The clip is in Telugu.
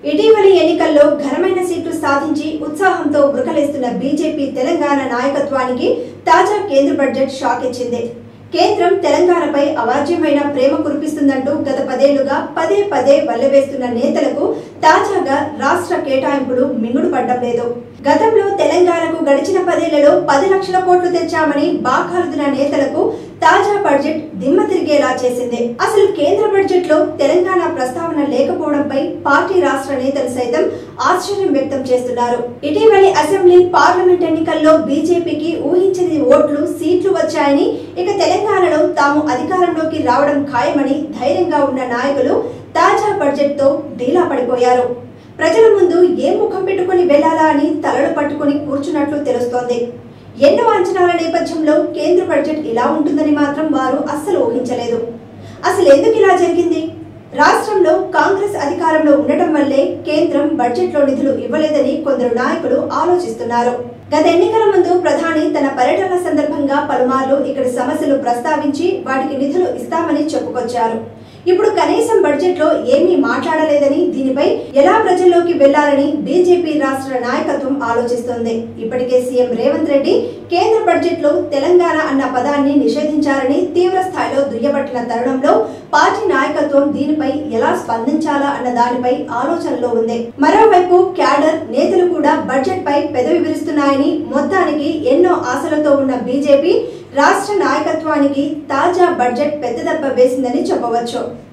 ఇటీవలి ఎన్నికల్లో ఘనమైన సీట్లు సాధించి ఉత్సాహంతో ఉరకలేస్తున్న బీజేపీ తెలంగాణ నాయకత్వానికి తాజా కేంద్ర బడ్జెట్ షాక్ ఇచ్చింది కేంద్రం తెలంగాణపై అవాజ్యమైన ప్రేమ కురిపిస్తుందంటూ గత పదేళ్లుగా పదే పదే వల్లవేస్తున్న నేతలకు తాజాగా రాష్ట్ర కేటాయింపులు మింగుడు పడ్డం లేదు గతంలో తెలంగాణకు గడిచిన పదేళ్లలో పది లక్షల కోట్లు తెచ్చామని బాకాలుదిన నేతలకు తాజా బడ్జెట్ దిమ్మ తిరిగేలా చేసింది అసలు కేంద్ర బడ్జెట్ లో తెలంగాణ ప్రస్తావన లేకపోవడంపై పార్టీ రాష్ట్ర నేతలు సైతం ఆశ్చర్యం వ్యక్తం చేస్తున్నారు ఇటీవలి అసెంబ్లీ పార్లమెంట్ ఎన్నికల్లో బీజేపీకి ఊహించని ఓట్లు సీట్లు వచ్చాయని ఇక తెలంగాణలో తాము అధికారంలోకి రావడం ఖాయమని ధైర్యంగా ఉన్న నాయకులు తాజా బడ్జెట్ తో డీలా పడిపోయారు ప్రజల ముందు ఏ ముఖం పెట్టుకుని వెళ్లాలా అని తలలు పట్టుకుని కూర్చున్నట్లు తెలుస్తోంది ఎన్నో అంచనాల నేపథ్యంలో కేంద్ర బడ్జెట్ ఇలా ఉంటుందని మాత్రం వారు అస్సలు ఊహించలేదు అసలు ఎందుకు ఇలా జరిగింది రాష్ట్రంలో కాంగ్రెస్ అధికారంలో ఉండటం వల్లే కేంద్రం బడ్జెట్ లో నిధులు ఇవ్వలేదని కొందరు నాయకులు ఆలోచిస్తున్నారు గత ఎన్నికల ముందు ప్రధాని తన పర్యటన సందర్భంగా పలుమార్లు ఇక్కడి సమస్యలు ప్రస్తావించి వాటికి నిధులు ఇస్తామని చెప్పుకొచ్చారు ఇప్పుడు కనీసం బడ్జెట్ లో ఏమీ మాట్లాడలేదని దీనిపై ఎలా ప్రజల్లోకి వెళ్లాలని బీజేపీ రాష్ట్ర నాయకత్వం ఆలోచిస్తోంది ఇప్పటికే సీఎం రేవంత్ రెడ్డి కేంద్ర బడ్జెట్ లో తెలంగాణ అన్న పదాన్ని నిషేధించారని తీవ్ర స్థాయిలో దుయ్యబట్టిన తరుణంలో పార్టీ నాయకత్వం దీనిపై ఎలా స్పందించాలా అన్న దానిపై ఆలోచనలో ఉంది మరోవైపు క్యాడర్ నేతలు కూడా బడ్జెట్ పై పెదవి విరుస్తున్నాయని మొత్తానికి ఎన్నో ఆశలతో ఉన్న బీజేపీ రాష్ట్ర నాయకత్వానికి తాజా బడ్జెట్ పెద్ద దెబ్బ వేసిందని చెప్పవచ్చు